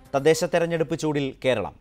തദ്ദേശ തെരഞ്ഞെടുപ്പ് ചൂടിൽ കേരളം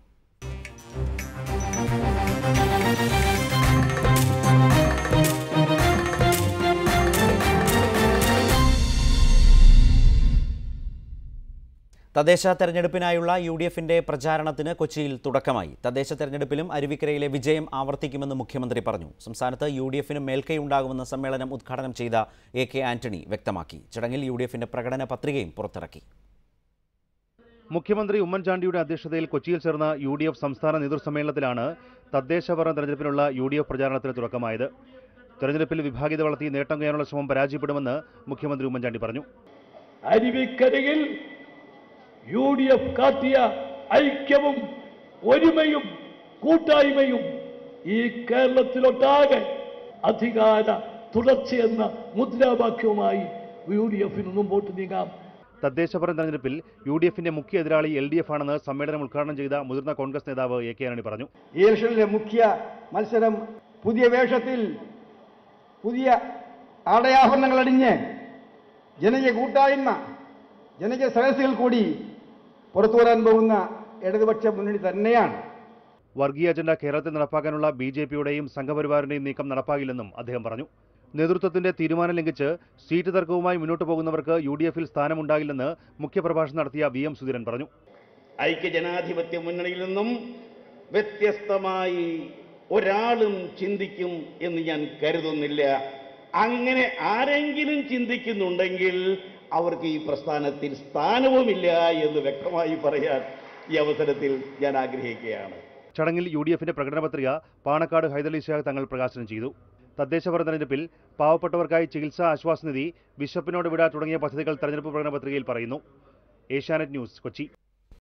തദ്ദേശ തെരഞ്ഞെടുപ്പിനായുള്ള യു ഡി എഫിന്റെ പ്രചാരണത്തിന് കൊച്ചിയിൽ തുടക്കമായി തദ്ദേശ തെരഞ്ഞെടുപ്പിലും അരുവിക്കരയിലെ വിജയം ആവർത്തിക്കുമെന്ന് മുഖ്യമന്ത്രി പറഞ്ഞു സംസ്ഥാനത്ത് യു ഡി എഫിന് മേൽക്കൈയുണ്ടാകുമെന്ന് സമ്മേളനം ഉദ്ഘാടനം ചെയ്ത എ കെ ആന്റണി വ്യക്തമാക്കി ചടങ്ങിൽ യു ഡി എഫിന്റെ പ്രകടന പത്രികയും പുറത്തിറക്കി മുഖ്യമന്ത്രി ഉമ്മൻചാണ്ടിയുടെ അധ്യക്ഷതയിൽ കൊച്ചിയിൽ ചേർന്ന യു ഡി എഫ് സംസ്ഥാന നേതൃസമ്മേളനത്തിലാണ് തദ്ദേശഭരണ തെരഞ്ഞെടുപ്പിനുള്ള യു ഡി എഫ് പ്രചാരണത്തിന് തുടക്കമായത് തെരഞ്ഞെടുപ്പിൽ വിഭാഗീയത വളർത്തി നേട്ടം കൈയാനുള്ള ശ്രമം പരാജയപ്പെടുമെന്ന് മുഖ്യമന്ത്രി ഉമ്മൻചാണ്ടി പറഞ്ഞു അരുവിക്കരയിൽ യു ഡി എഫ് കാട്ടിയ ഐക്യവും ഒരുമയും കൂട്ടായ്മയും ഈ കേരളത്തിലൊട്ടാകെ അധികാര തുടർച്ചയെന്ന മുദ്രാവാക്യവുമായി യു ഡി എഫിന് മുമ്പോട്ട് നീങ്ങാം തദ്ദേശഭരണ തെരഞ്ഞെടുപ്പിൽ യു ഡി എഫിന്റെ മുഖ്യ എതിരാളി എൽ ഡി എഫ് ആണെന്ന് സമ്മേളനം ഉദ്ഘാടനം ചെയ്ത മുതിർന്ന കോൺഗ്രസ് നേതാവ് എ കെ ആന്റണി പറഞ്ഞു ഈ ഇലക്ഷനിലെ മുഖ്യ മത്സരം പുതിയ വേഷത്തിൽ പുതിയ ആടയാഭരണങ്ങൾ അടിഞ്ഞ് ജനകീയ കൂട്ടായ്മ ജനകീയ സദസ്സുകൾ കൂടി പുറത്തു വരാൻ പോകുന്ന ഇടതുപക്ഷ മുന്നണി തന്നെയാണ് വർഗീയ അജണ്ട കേരളത്തിൽ നടപ്പാക്കാനുള്ള ബി ജെ പിയുടെയും സംഘപരിവാറിന്റെയും നീക്കം നടപ്പാകില്ലെന്നും അദ്ദേഹം പറഞ്ഞു നേതൃത്വത്തിന്റെ തീരുമാനം ലംഘിച്ച് സീറ്റ് തർക്കവുമായി മുന്നോട്ട് പോകുന്നവർക്ക് യു ഡി എഫിൽ സ്ഥാനമുണ്ടാകില്ലെന്ന് മുഖ്യപ്രഭാഷണം നടത്തിയ വി എം സുധീരൻ പറഞ്ഞു ഐക്യജനാധിപത്യ മുന്നണിയിൽ നിന്നും വ്യത്യസ്തമായി ഒരാളും ചിന്തിക്കും എന്ന് ഞാൻ കരുതുന്നില്ല അങ്ങനെ ആരെങ്കിലും ചിന്തിക്കുന്നുണ്ടെങ്കിൽ അവർക്ക് ഈ പ്രസ്ഥാനത്തിൽ സ്ഥാനവുമില്ല എന്ന് വ്യക്തമായി പറയാൻ ഈ അവസരത്തിൽ ഞാൻ ആഗ്രഹിക്കുകയാണ് ചടങ്ങിൽ യു ഡി എഫിന്റെ പ്രകടന പത്രിക പാണക്കാട് ഹൈദരലി ശാഖ തങ്ങൾ പ്രകാശനം ചെയ്തു തദ്ദേശഭരണ തെരഞ്ഞെടുപ്പിൽ പാവപ്പെട്ടവർക്കായി ചികിത്സാ ആശ്വാസനിധി ബിഷപ്പിനോട് വിട തുടങ്ങിയ പദ്ധതികൾ തെരഞ്ഞെടുപ്പ് പ്രകടന പത്രികയിൽ പറയുന്നു ഏഷ്യാനെറ്റ് ന്യൂസ് കൊച്ചി